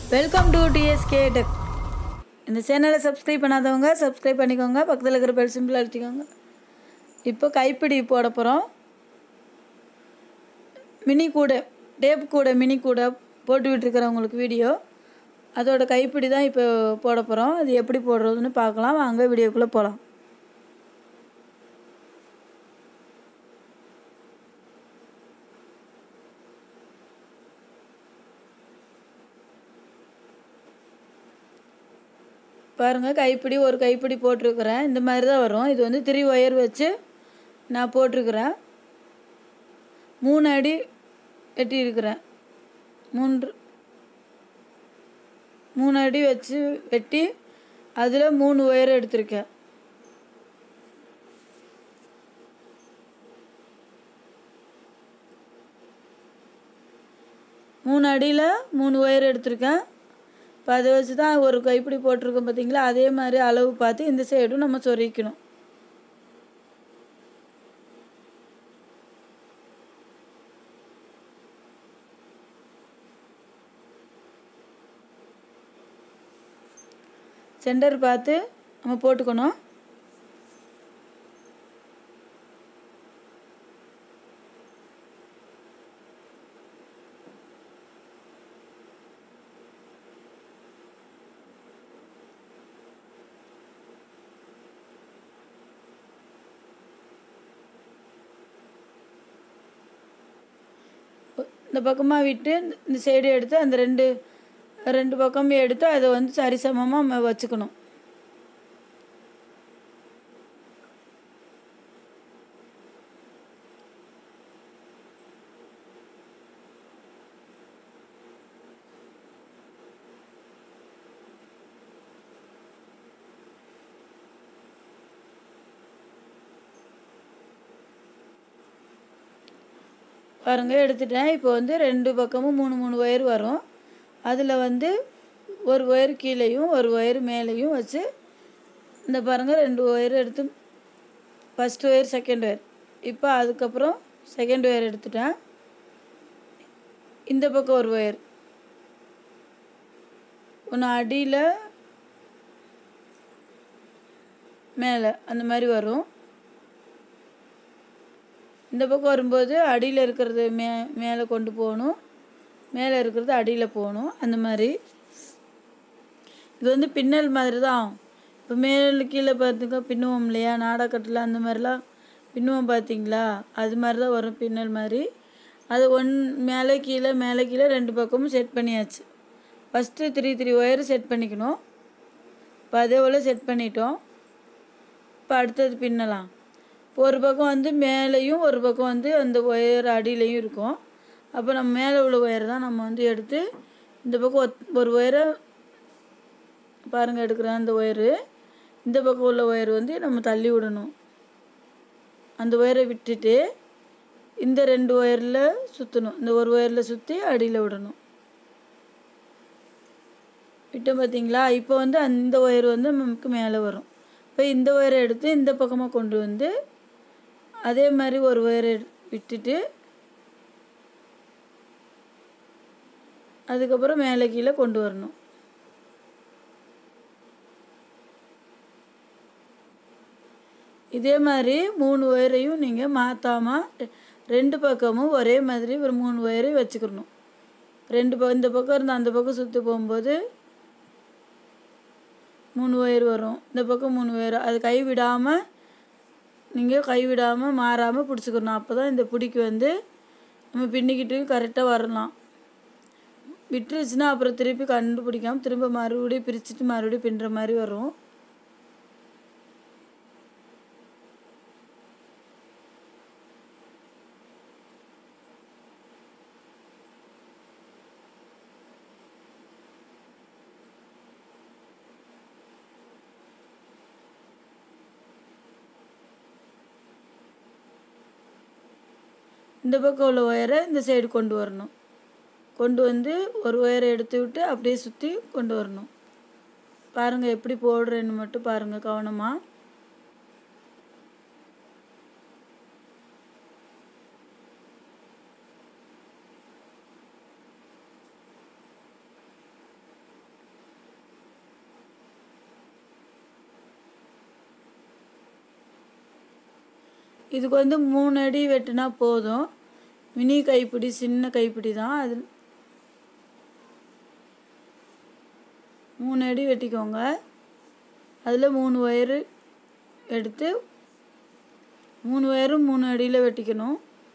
welcome to TSK tech இந்த சேனலை subscribe பண்ணாதவங்க சப்ஸ்கிரைப் பண்ணிக்கோங்க பக்கத்தில் இருக்கிற பெல் சிம்பிள் அழுத்திக்கோங்க இப்போ கைப்பிடி போட போகிறோம் மினி கூடை டேப் கூடை மினி கூடை போட்டு விட்டுருக்குறவங்களுக்கு வீடியோ அதோட கைப்பிடி தான் இப்போ போட போகிறோம் அது எப்படி போடுறதுன்னு பார்க்கலாம் வாங்க வீடியோக்குள்ளே போகலாம் பாருங்கள் கைப்பிடி ஒரு கைப்பிடி போட்டிருக்கிறேன் இந்த மாதிரி தான் வரும் இது வந்து த்ரீ ஒயர் வச்சு நான் போட்டிருக்கிறேன் மூணு அடி வெட்டியிருக்கிறேன் மூன்று மூணு அடி வச்சு வெட்டி அதில் மூணு ஒயர் எடுத்திருக்கேன் மூணு அடியில் மூணு ஒயர் எடுத்திருக்கேன் இப்போ அதை வச்சு தான் ஒரு கைப்பிடி போட்டிருக்கோம் பார்த்தீங்களா அதே மாதிரி அளவு பார்த்து இந்த சைடும் நம்ம சொருகிக்கணும் சென்டர் பார்த்து நம்ம போட்டுக்கணும் இந்த பக்கமாக விட்டு இந்த சைடு எடுத்து அந்த ரெண்டு ரெண்டு பக்கமும் எடுத்து அதை வந்து சரிசமமாக வச்சுக்கணும் பாருங்க எடுத்துட்டேன் இப்போ வந்து ரெண்டு பக்கமும் மூணு மூணு ஒயர் வரும் அதில் வந்து ஒரு ஒயர் கீழேயும் ஒரு ஒயர் மேலேயும் வச்சு இந்த பாருங்கள் ரெண்டு ஒயர் எடுத்து ஃபஸ்ட் ஒயர் செகண்ட் ஒயர் இப்போ அதுக்கப்புறம் செகண்ட் ஒயர் எடுத்துட்டேன் இந்த பக்கம் ஒரு ஒயர் ஒன்று அடியில் மேலே அந்த மாதிரி வரும் இந்த பக்கம் வரும்போது அடியில் இருக்கிறது மே மேலே கொண்டு போகணும் மேலே இருக்கிறது அடியில் போகணும் அந்த மாதிரி இது வந்து பின்னல் மாதிரி தான் இப்போ மேலே கீழே பார்த்துக்க பின்னுவோம் இல்லையா நாடாக்கட்டில் அந்த மாதிரிலாம் பின்னுவோம் பார்த்தீங்களா அது மாதிரி தான் வரும் பின்னல் மாதிரி அது ஒன் மேலே கீழே மேலே கீழே ரெண்டு பக்கமும் செட் பண்ணியாச்சு first three three wire set பண்ணிக்கணும் இப்போ அதே போல் செட் பண்ணிட்டோம் இப்போ அடுத்தது பின்னலாம் இப்போ ஒரு பக்கம் வந்து மேலேயும் ஒரு பக்கம் வந்து அந்த ஒயர் அடியிலையும் இருக்கும் அப்போ நம்ம மேலே உள்ள ஒயர் தான் நம்ம வந்து எடுத்து இந்த பக்கம் ஒத்- ஒரு ஒயரை பாருங்கள் எடுக்கிறேன் அந்த ஒயரு இந்த பக்கம் உள்ள ஒயர் வந்து நம்ம தள்ளி விடணும் அந்த ஒயரை விட்டுட்டு இந்த ரெண்டு ஒயரில் சுற்றணும் இந்த ஒரு ஒயரில் சுற்றி அடியில் விடணும் விட்டோம் பார்த்தீங்களா இப்போ வந்து அந்த ஒயர் வந்து நமக்கு மேலே வரும் இப்போ இந்த ஒயரை எடுத்து இந்த பக்கமாக கொண்டு வந்து அதே மாதிரி ஒரு ஒயரை விட்டுட்டு அதுக்கப்புறம் மேலே கீழே கொண்டு வரணும் இதே மாதிரி மூணு ஒயரையும் நீங்கள் மாற்றாமல் ரெண்டு பக்கமும் ஒரே மாதிரி ஒரு மூணு ஒயரையும் வச்சுக்கணும் ரெண்டு பக்கம் இந்த பக்கம் இருந்து அந்த பக்கம் சுற்றி போகும்போது மூணு ஒயர் வரும் இந்த பக்கம் மூணு ஒயர் அது கை விடாமல் நீங்கள் கை விடாமல் மாறாமல் பிடிச்சிக்கணும் அப்போ தான் இந்த பிடிக்கு வந்து நம்ம பின்னிக்கிட்டு கரெக்டாக வரலாம் விட்டுருச்சுன்னா அப்புறம் திருப்பி கண்டுபிடிக்காம திரும்ப மறுபடியும் பிரிச்சுட்டு மறுபடியும் பின்னுற மாதிரி வரும் இந்த பக்கம் உள்ள ஒயரை இந்த சைடு கொண்டு வரணும் கொண்டு வந்து ஒரு ஒயரை எடுத்து விட்டு அப்படியே சுற்றி கொண்டு வரணும் பாருங்கள் எப்படி போடுறேன்னு மட்டும் பாருங்கள் கவனமாக இதுக்கு வந்து மூணு அடி வெட்டினா போதும் மினி கைப்பிடி சின்ன கைப்பிடி தான் அது மூணு அடி வெட்டிக்கோங்க அதில் மூணு ஒயரு எடுத்து மூணு ஒயரும் மூணு அடியில் வெட்டிக்கணும்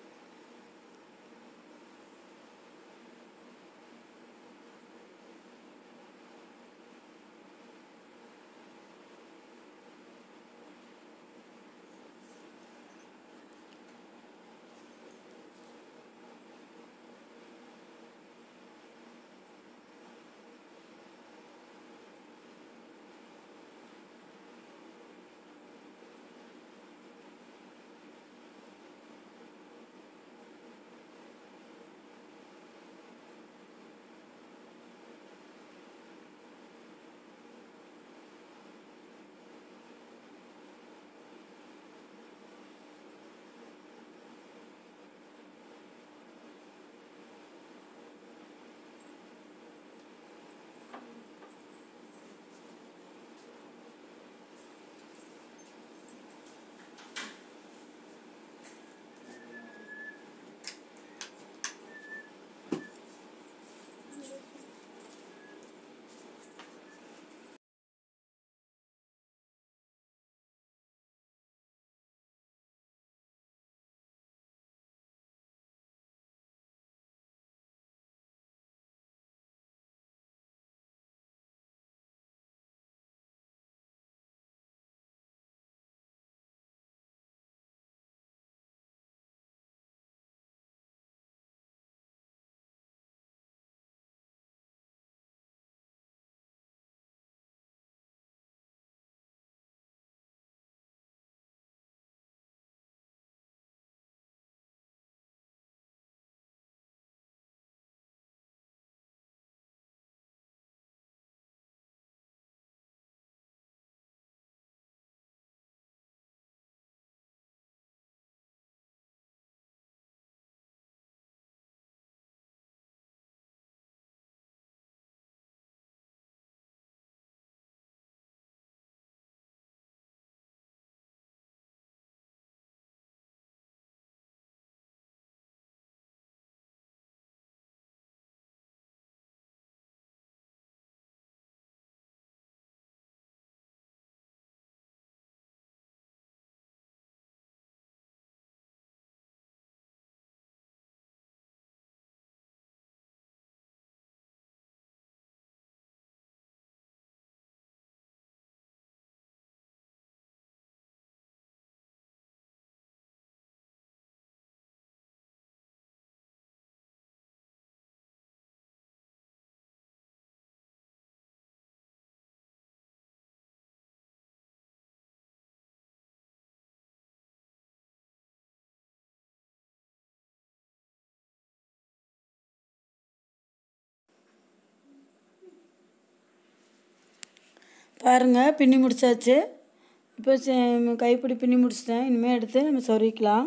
பாருங்கள் பின்னி முடிச்சாச்சு இப்போ சே- கைப்பிடி பின்னி முடிச்சிட்டேன் இனிமேல் எடுத்து நம்ம சொருகிக்கலாம்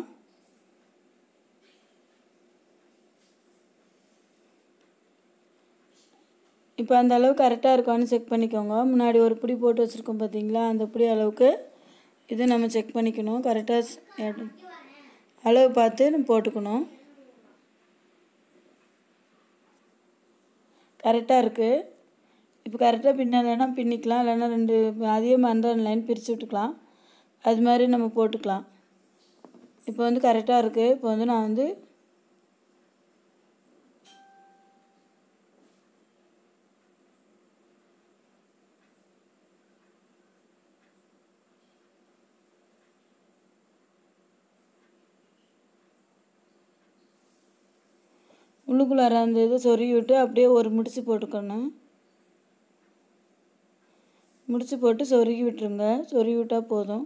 இப்போ அந்த அளவு கரெக்டாக இருக்கான்னு செக் பண்ணிக்கோங்க முன்னாடி ஒரு பிடி போட்டு வச்சுருக்கோம் பார்த்தீங்களா அந்த பிடி அளவுக்கு இது நம்ம செக் பண்ணிக்கணும் கரெக்டாக அளவு பார்த்து நம்ம போட்டுக்கணும் கரெக்டாக இருக்குது இப்போ கரெக்டாக பின்னலைன்னா பின்னிக்கலாம் இல்லைன்னா ரெண்டு அதே மாதிரி ரெண்டு லைன் பிரித்து விட்டுக்கலாம் அது மாதிரி நம்ம போட்டுக்கலாம் இப்போ வந்து கரெக்டாக இருக்குது இப்போ வந்து நான் வந்து உள்ளுக்குள்ளார அந்த இதை சொருகி விட்டு அப்படியே ஒரு முடிச்சு போட்டுக்கணும் முடிச்சு போட்டு சொருகி விட்டுருங்க சொருகி விட்டால் போதும்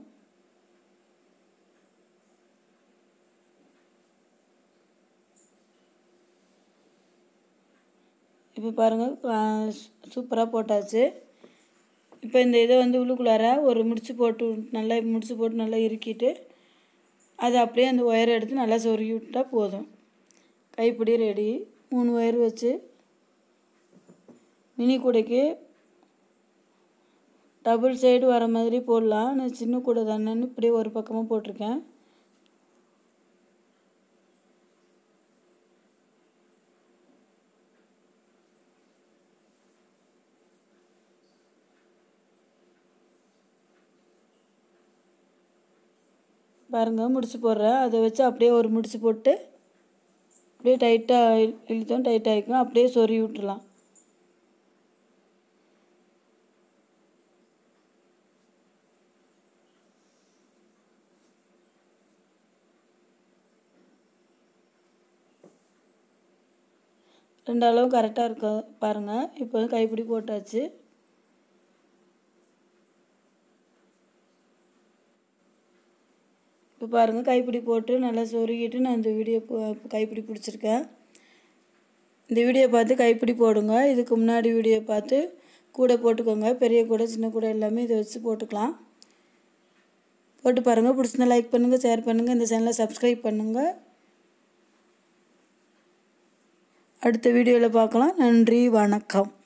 இப்போ பாருங்கள் சூப்பராக போட்டாச்சு இப்போ இந்த இதை வந்து உள்ளுக்குள்ளார ஒரு முடிச்சு போட்டு நல்லா முடிச்சு போட்டு நல்லா இறுக்கிட்டு அதை அப்படியே அந்த ஒயரை எடுத்து நல்லா சொருகி விட்டால் போதும் கைப்பிடி ரெடி மூணு ஒயர் வச்சு மினி கூடைக்கு டபுள் சைடு வர மாதிரி போடலாம் நான் சின்ன கூடை தானேன்னு இப்படியே ஒரு பக்கமாக போட்டிருக்கேன் பாருங்கள் முடிச்சு போடுறேன் அதை வச்சு அப்படியே ஒரு முடிச்சு போட்டு அப்படியே டைட்டாக இழுத்தோம் டைட் ஆகிக்கும் அப்படியே சொருவி விட்டுறலாம் ரெண்டு அளவு கரெக்டாக இருக்கும் பாருங்கள் இப்போ வந்து கைப்பிடி போட்டாச்சு இப்போ பாருங்கள் கைப்பிடி போட்டு நல்லா சொருகிட்டு நான் இந்த வீடியோ போ- கைப்பிடி பிடிச்சிருக்கேன் இந்த வீடியோ பார்த்து கைப்பிடி போடுங்க இதுக்கு முன்னாடி வீடியோ பார்த்து கூடை போட்டுக்கோங்க பெரிய கூடை சின்ன கூடை எல்லாமே இதை வச்சு போட்டுக்கலாம் போட்டு பாருங்கள் பிடிச்சிருந்தா லைக் பண்ணுங்கள் ஷேர் பண்ணுங்கள் இந்த சேனலை சப்ஸ்கிரைப் பண்ணுங்கள் அடுத்த வீடியோவில் பார்க்கலாம் நன்றி வணக்கம்